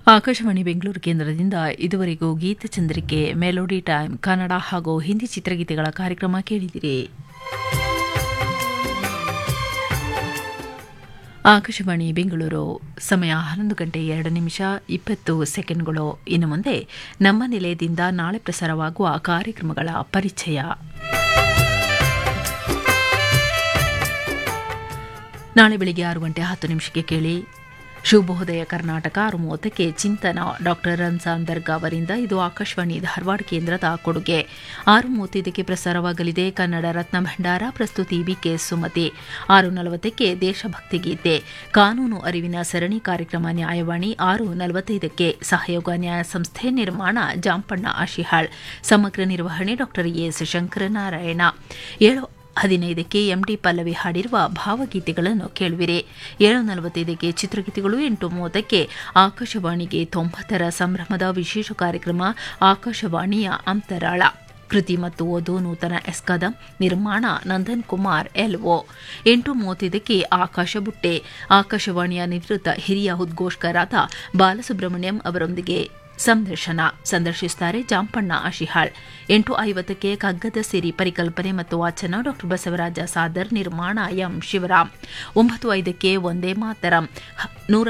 ಆಕಾಶವಾಣಿ ಬೆಂಗಳೂರು ಕೇಂದ್ರದಿಂದ ಇದುವರೆಗೂ ಗೀತಚಂದ್ರಿಕೆ melody time Kannada ಹಾಗೂ ಹಿಂದಿ ಚಿತ್ರಗೀತೆಗಳ ಕಾರ್ಯಕ್ರಮ ಕೇಳಿದಿರಿ ಆಕಾಶವಾಣಿ ಬೆಂಗಳೂರು ಸಮಯ ಹನ್ನೊಂದು ಗಂಟೆ ಎರಡು ನಿಮಿಷ ಇಪ್ಪತ್ತು ಸೆಕೆಂಡ್ಗಳು ಇನ್ನು ಮುಂದೆ ನಮ್ಮ ನಿಲಯದಿಂದ ನಾಳೆ ಪ್ರಸಾರವಾಗುವ ಕಾರ್ಯಕ್ರಮಗಳ ಪರಿಚಯ ನಾಳೆ ಬೆಳಿಗ್ಗೆ ಆರು ಗಂಟೆ ಹತ್ತು ನಿಮಿಷಕ್ಕೆ ಕೇಳಿ ಶುಭೋದಯ ಕರ್ನಾಟಕ ಆರು ಮೂವತ್ತಕ್ಕೆ ಚಿಂತನ ಡಾಕ್ಟರ್ ರಂಜಾನ್ ದರ್ಗಾ ಅವರಿಂದ ಇದು ಆಕಾಶವಾಣಿ ಧಾರವಾಡ ಕೇಂದ್ರದ ಕೊಡುಗೆ ಆರು ಮೂವತ್ತೈದಕ್ಕೆ ಪ್ರಸಾರವಾಗಲಿದೆ ಕನ್ನಡ ರತ್ನ ಭಂಡಾರ ಪ್ರಸ್ತುತಿ ಬಿಕೆ ಸುಮತಿ ಆರು ನಲವತ್ತಕ್ಕೆ ದೇಶಭಕ್ತಿ ಗೀತೆ ಕಾನೂನು ಅರಿವಿನ ಸರಣಿ ಕಾರ್ಯಕ್ರಮ ನ್ಯಾಯವಾಣಿ ಆರು ನಲವತ್ತೈದಕ್ಕೆ ಸಹಯೋಗ ನ್ಯಾಯ ಸಂಸ್ಥೆ ನಿರ್ಮಾಣ ಜಾಂಪಣ್ಣ ಆಶಿಹಾಳ್ ಸಮಗ್ರ ನಿರ್ವಹಣೆ ಡಾಕ್ಟರ್ ಎಸ್ ಶಂಕರನಾರಾಯಣ ಏಳು ಹದಿನೈದಕ್ಕೆ ಎಂಡಿ ಪಲ್ಲವಿ ಹಾಡಿರುವ ಭಾವಗೀತೆಗಳನ್ನು ಕೇಳುವಿರಿ ಏಳು ನಲವತ್ತೈದಕ್ಕೆ ಚಿತ್ರಗೀತೆಗಳು ಎಂಟು ಮೂವತ್ತಕ್ಕೆ ಆಕಾಶವಾಣಿಗೆ ತೊಂಬತ್ತರ ಸಂಭ್ರಮದ ವಿಶೇಷ ಕಾರ್ಯಕ್ರಮ ಆಕಾಶವಾಣಿಯ ಅಂತರಾಳ ಕೃತಿ ಮತ್ತು ಓದು ನೂತನ ಎಸ್ಕದಂ ನಿರ್ಮಾಣ ನಂದನ್ ಕುಮಾರ್ ಎಲ್ಒ ಎಂಟು ಮೂವತ್ತೈದಕ್ಕೆ ಆಕಾಶ ಬುಟ್ಟೆ ಆಕಾಶವಾಣಿಯ ನಿವೃತ್ತ ಹಿರಿಯ ಉದ್ಘೋಷಕರಾದ ಬಾಲಸುಬ್ರಹ್ಮಣ್ಯಂ ಅವರೊಂದಿಗೆ ಸಂದರ್ಶನ ಸಂದರ್ಶಿಸುತ್ತಾರೆ ಜಾಂಪಣ್ಣ ಆಶಿಹಾಳ್ ಎಂಟು ಐವತ್ತಕ್ಕೆ ಕಗ್ಗದ ಸಿರಿ ಪರಿಕಲ್ಪನೆ ಮತ್ತು ವಾಚನ ಡಾಕ್ಟರ್ ಬಸವರಾಜ ಸಾದರ್ ನಿರ್ಮಾಣ ಎಂ ಶಿವರಾಮ್ ಒಂಬತ್ತು ಐದಕ್ಕೆ ಒಂದೇ ಮಾತರಂ ನೂರ